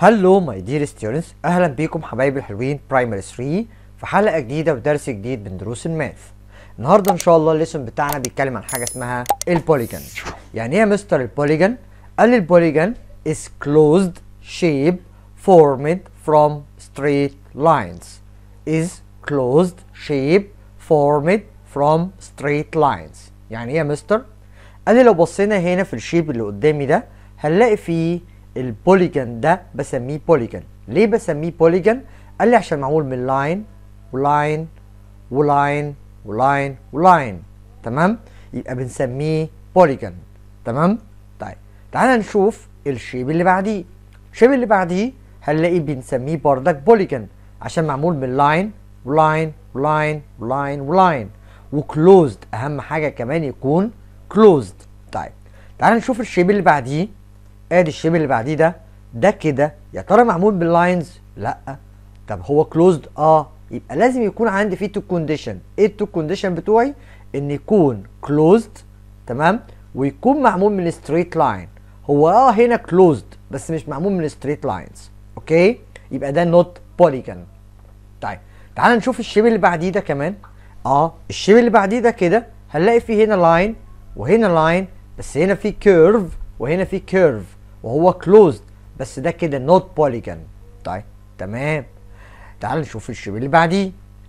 هلو ماي دير ستودنتس اهلا بيكم حبايبي الحلوين برايمري 3 في حلقه جديده ودرس جديد من دروس الماث النهارده ان شاء الله الليسون بتاعنا بيتكلم عن حاجه اسمها البوليجون يعني ايه يا مستر البوليجون قال لي البوليجون is closed shape formed from straight lines is closed shape formed from straight lines يعني ايه يا مستر قال لي لو بصينا هنا في الشيب اللي قدامي ده هنلاقي فيه البوليجون ده بسميه بوليجون ليه بسميه بوليجون قال لي عشان معمول من لاين ولاين ولاين ولاين ولاين تمام يبقى بنسميه بوليجون تمام طيب تعالى نشوف الشيب اللي بعديه الشيب اللي بعديه هنلاقي بنسميه بردك بوليجون عشان معمول من لاين ولاين ولاين ولاين ولاين وكلوزد اهم حاجه كمان يكون كلوزد طيب تعال نشوف الشيب اللي بعديه ادي الشيب اللي بعديه ده ده كده يا ترى معمول باللاينز لا طب هو كلوزد اه يبقى لازم يكون عندي فيه تو كونديشن ايه التو كونديشن بتوعي ان يكون كلوزد تمام ويكون معمول من ستريت لاين هو اه هنا كلوزد بس مش معمول من ستريت لاينز اوكي يبقى ده نوت بوليجون طيب تعال نشوف الشيب اللي بعديه ده كمان اه الشيب اللي بعديه ده كده هنلاقي فيه هنا لاين وهنا لاين بس هنا في كيرف وهنا في كيرف وهو كلوزد بس ده كده نوت بوليجون طيب تمام تعال نشوف الشيب اللي بعديه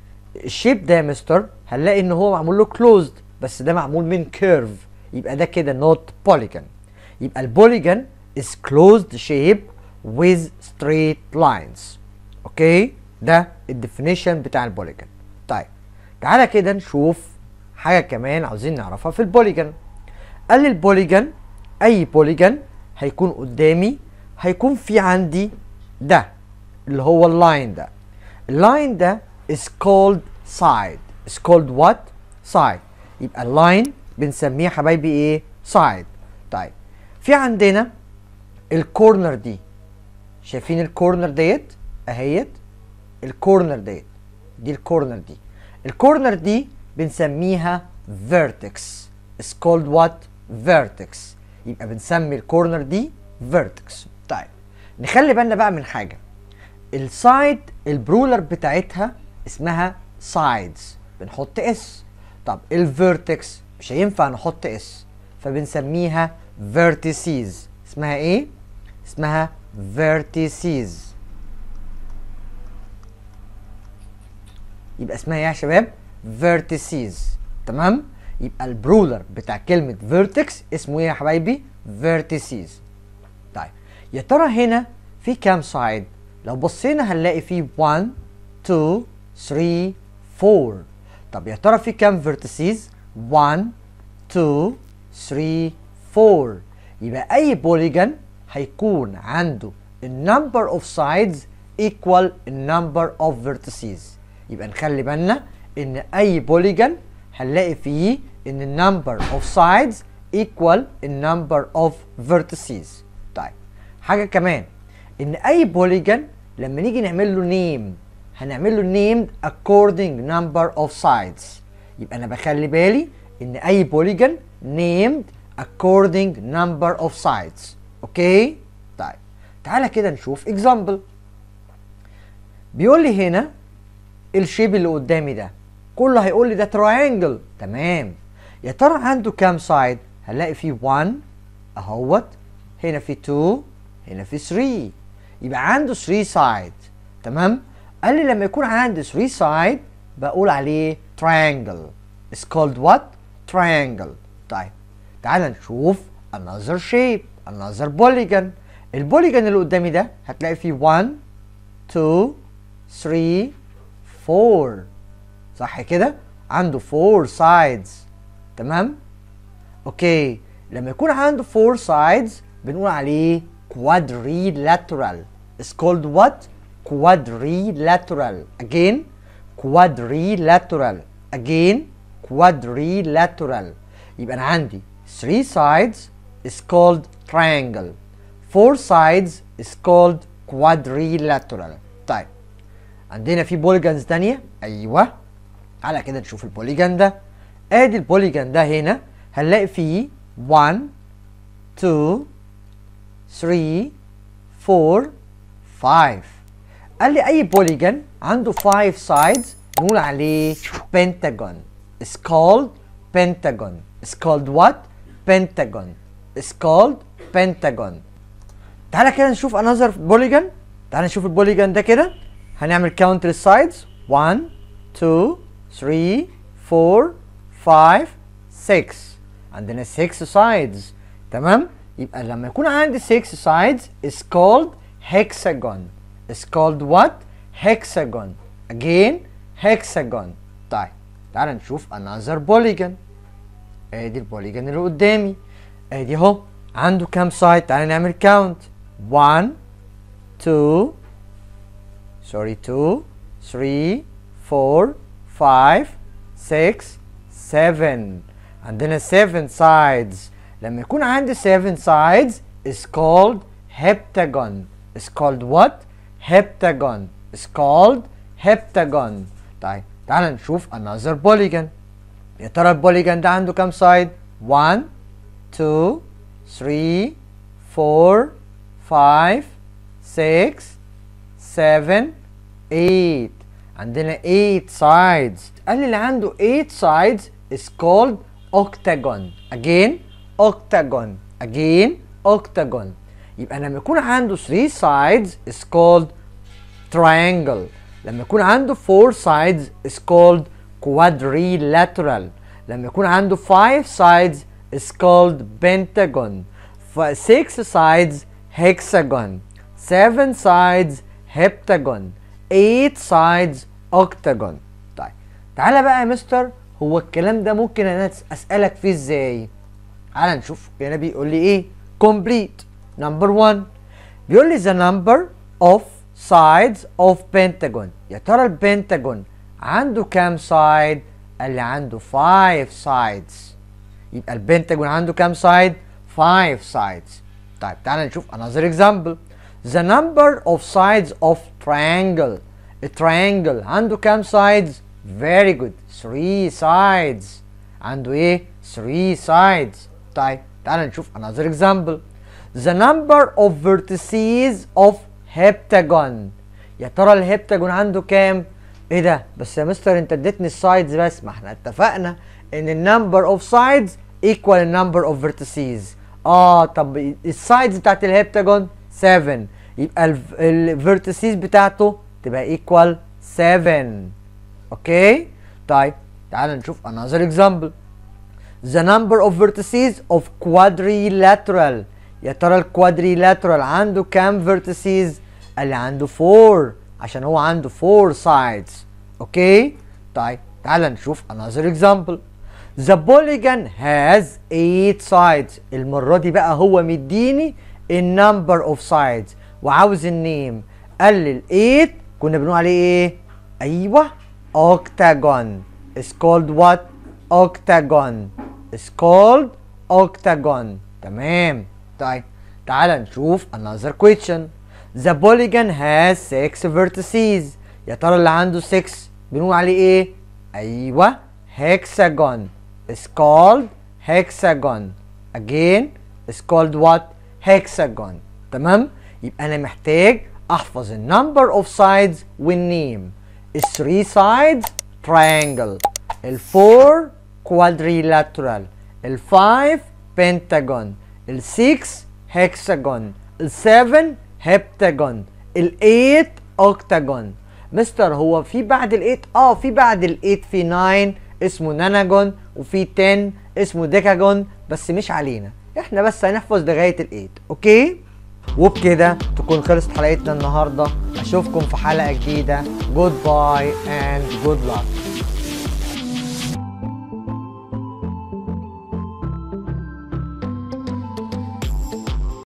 الشيب ده يا مستر هنلاقي ان هو معمول له كلوزد بس ده معمول من كيرف يبقى ده كده نوت بوليجون يبقى البوليجون is closed shape with straight lines اوكي ده الديفينيشن بتاع البوليجون طيب تعالى كده نشوف حاجه كمان عاوزين نعرفها في البوليجون قال لي البوليجون اي بوليجون هيكون قدامي هيكون في عندي ده اللي هو اللاين ده اللاين ده is called side is called what side يبقى اللاين بنسميه حبايبي ايه side طيب في عندنا الكورنر دي شايفين الكورنر ديت اهيت الكورنر ديت دي الكورنر دي الكورنر دي بنسميها vertex is called what vertex يبقى بنسمي الكورنر دي vertex طيب نخلي بالنا بقى من حاجه السايد البرولر بتاعتها اسمها سايدز بنحط اس طب الفيرتكس مش هينفع نحط اس فبنسميها vertices اسمها ايه اسمها vertices يبقى اسمها ايه يا شباب vertices تمام يبقى البرولر بتاع كلمة vertex اسمه ايه يا حبايبي vertices طيب يا ترى هنا في كام سايد لو بصينا هنلاقي فيه 1 2 3 4 طب يا ترى في كام vertices 1 2 3 4 يبقى اي بوليجون هيكون عنده النمبر اوف sides equal النمبر اوف vertices يبقى نخلي بالنا ان اي بوليجون هنلاقي فيه ان النمبر اوف sides equal النمبر اوف vertices طيب حاجه كمان ان اي بوليجون لما نيجي نعمل له نيم هنعمل له named according number of sides يبقى انا بخلي بالي ان اي بوليجون named according number of sides اوكي طيب تعالى كده نشوف example بيقول لي هنا الشيب اللي قدامي ده كله هيقول لي ده تراينجل تمام يا ترى عنده كام سايد هنلاقي فيه 1 اهوت هنا في 2 هنا في 3 يبقى عنده 3 سايد تمام قال لي لما يكون عندي 3 سايد بقول عليه triangle is called what triangle طيب تعال نشوف another shape another polygon البوليجون اللي قدامي ده هتلاقي فيه 1 2 3 4 صح كده عنده 4 sides تمام اوكي لما يكون عنده 4 sides بنقول عليه quadrilateral is called what quadrilateral again quadrilateral again quadrilateral يبقى انا عندي 3 sides is called triangle 4 sides is called quadrilateral طيب عندنا في بوليجونز تانية ايوه تعالى كده نشوف البوليجون ده ادي البوليجون ده هنا هنلاقي فيه 1 2 3 4 5 قال لي اي بوليجون عنده 5 sides نقول عليه pentagon it's called pentagon it's called what pentagon it's called pentagon تعالى كده نشوف another polygon تعالى نشوف البوليجون ده كده هنعمل count للسايدز 1 2 3 4 5 6 عندنا 6 sides تمام يبقى لما يكون عندي 6 sides is called hexagon is called what hexagon again hexagon طيب تعال نشوف another polygon ادي البوليجون اللي قدامي ادي اهو عنده كام سايد تعال نعمل كاونت 1 2 sorry 2 3 4 5 6 7 عندنا 7 sides لما يكون عندي 7 sides is called heptagon is called what heptagon is called heptagon طيب تعال نشوف another polygon يا ترى البوليجون ده عنده كام سايد 1 2 3 4 5 6 7 8 عندنا 8 sides قال لي اللي عنده 8 sides is called octagon again octagon again octagon يبقى لما يكون عنده 3 sides is called triangle لما يكون عنده 4 sides is called quadrilateral لما يكون عنده 5 sides is called pentagon 6 sides hexagon 7 sides heptagon 8 sides octagon طيب تعالى بقى يا مستر هو الكلام ده ممكن انا اسالك فيه ازاي تعالى نشوف هنا بيقول لي ايه complete number 1 بيقول لي the number of sides of pentagon يا ترى البنتاجون عنده كام سايد قال لي عنده 5 sides يبقى البنتاجون عنده كام سايد 5 sides طيب تعالى نشوف another example the number of sides of triangle a triangle عنده كام sides very good 3 sides عنده ايه 3 sides طيب تعالى نشوف another example the number of vertices of heptagon يا ترى الهبتاجون عنده كام ايه ده بس يا مستر انت اديتني السايدز بس ما احنا اتفقنا ان النمبر اوف سايدز ايكوال النمبر اوف vertices اه طب السايدز بتاعت الهبتاجون 7 يبقى الفيرتيسيز بتاعته تبقى ايكوال 7 اوكي طيب تعال نشوف another example the number of vertices of quadrilateral يا ترى الكوادريلاترال عنده كام vertices قال لي عنده 4 عشان هو عنده 4 sides اوكي طيب تعال نشوف another example the polygon has 8 sides المرة دي بقى هو مديني النمبر اوف sides وعاوز النيم قال لي ال 8 كنا بنقول عليه ايه ايوه octagon is called what octagon is called octagon تمام طيب تعال نشوف another question the polygon has 6 vertices يا ترى اللي عنده 6 بنقول عليه ايه ايوه hexagon is called hexagon again is called what hexagon تمام يبقى انا محتاج احفظ النمبر اوف sides والنيم ال 3 sides triangle ال 4 quadrilateral ال 5 pentagon ال 6 hexagon ال 7 heptagon ال 8 octagon مستر هو في بعد ال 8 اه في بعد ال 8 في 9 اسمه ناناجون وفي 10 اسمه ديكاجون بس مش علينا احنا بس هنحفظ لغايه ال 8 اوكي وبكده تكون خلصت حلقتنا النهارده اشوفكم في حلقه جديده جود باي اند جود luck